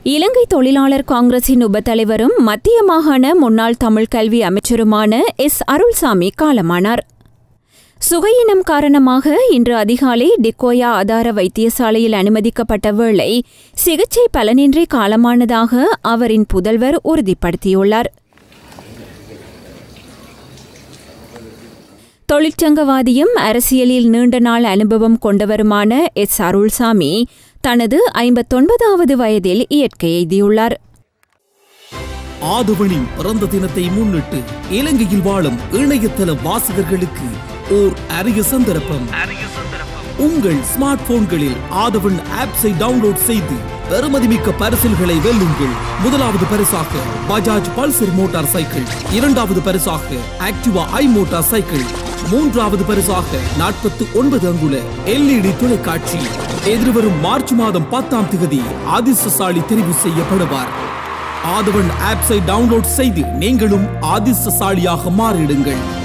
இலங்கை தொழிலாளர் காங்கிரசின் உபத்தலைவரும் மத்திய மாகாண முன்னாள் தமிழ் கல்வி அமைச்சருமான எஸ் அருள்சாமி காலமானார் சுகையினம் காரணமாக இன்று அதிகாலை டிக்கோயா ஆதார வைத்தியசாலையில் அனுமதிக்கப்பட்ட வேளை சிகிச்சை பலனின்றி காலமானதாக அவரின் புதல்வர் உறுதிப்படுத்தியுள்ளார் தொழிற்சங்கவாதியும் அரசியலில் நீண்ட நாள் அனுபவம் கொண்டவருமான எஸ் அருள்சாமி தனது ஐம்பத்தொன்பதாவது வயதில் இயற்கை எய்தியுள்ளார் ஆதவனின் பிறந்த தினத்தை முன்னிட்டு இலங்கையில் வாழும் இணையதள வாசகர்களுக்கு ஓர் அரிய சந்தர்ப்பம் உங்கள் ஸ்மார்ட் போன்களில் ஆதவன் ஆப்ஸை டவுன்லோட் செய்து பெறுமதிமிக்க பரிசில்களை வெல்லுங்கள் முதலாவது பரிசாக பஜாஜ் பல்சர் மோட்டார் சைக்கிள் இரண்டாவது பரிசாக ஆக்டிவா ஐ மோட்டார் சைக்கிள் மூன்றாவது பரிசாக நாற்பத்தி ஒன்பது அங்குல எல்இடி தொலைக்காட்சி எதிர்வரும் மார்ச் மாதம் பத்தாம் தேதி அதிர்ஷ்டசாலி தெரிவு செய்யப்படுவார் ஆதவன் ஆப்ஸை டவுன்லோட் செய்து நீங்களும் அதிர்ஷ்டசாலியாக மாறிடுங்கள்